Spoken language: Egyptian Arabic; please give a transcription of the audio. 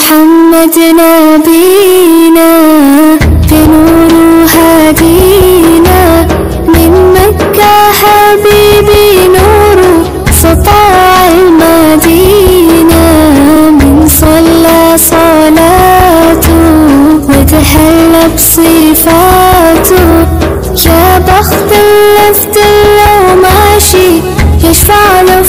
محمد نبينا بنور هدينا من مكة حبيبي نور سطاع المدينة من صلى صلاته وتحلى بصفاته يا بخت اللي في لو ماشي يشفع له